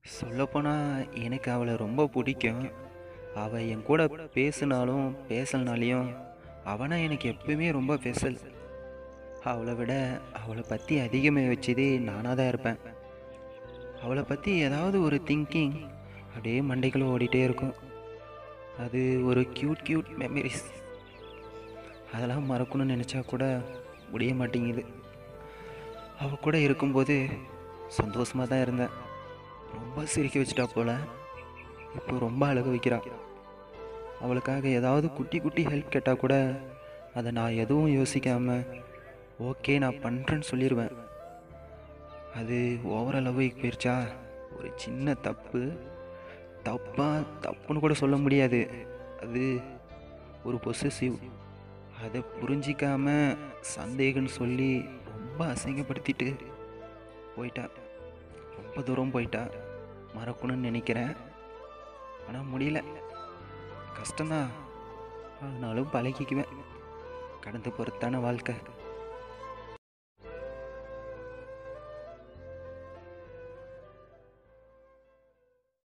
சொல்லப்போனால் எனக்கு அவளை ரொம்ப பிடிக்கும் அவள் என் கூட பேசினாலும் பேசலனாலையும் அவனா எனக்கு எப்பவுமே ரொம்ப ஸ்பெஷல் அவளை விட அவளை பற்றி அதிகமாக வச்சதே நானாக தான் இருப்பேன் அவளை பற்றி ஏதாவது ஒரு திங்கிங் அப்படியே மண்டைக்குள்ள ஓடிட்டே இருக்கும் அது ஒரு க்யூட் க்யூட் மெமரிஸ் அதெல்லாம் மறக்கணும்னு நினச்சா கூட முடிய மாட்டேங்குது அவள் கூட இருக்கும்போது சந்தோஷமாக தான் இருந்தேன் ரொம்ப சிரிக்க வச்சிட்டா போல இப்போ ரொம்ப அழக வைக்கிறா அவளுக்காக ஏதாவது குட்டி குட்டி ஹெல்ப் கேட்டால் கூட அதை நான் எதுவும் யோசிக்காமல் ஓகே நான் பண்ணுறேன்னு சொல்லிடுவேன் அது ஓவரால் லவ்வுக்கு போயிடுச்சா ஒரு சின்ன தப்பு தப்பா தப்புன்னு கூட சொல்ல முடியாது அது ஒரு பொசசிவ் அதை புரிஞ்சிக்காம சந்தேகம்னு சொல்லி ரொம்ப அசிங்கப்படுத்திட்டு போயிட்டா ரொம்ப தூரம் போயிட்டா மறக்கணும்னு நினைக்கிறேன் ஆனால் முடியல கஷ்டம்தான் ஆனாலும் பழகிக்குவேன் கடந்து போகிறதான வாழ்க்கை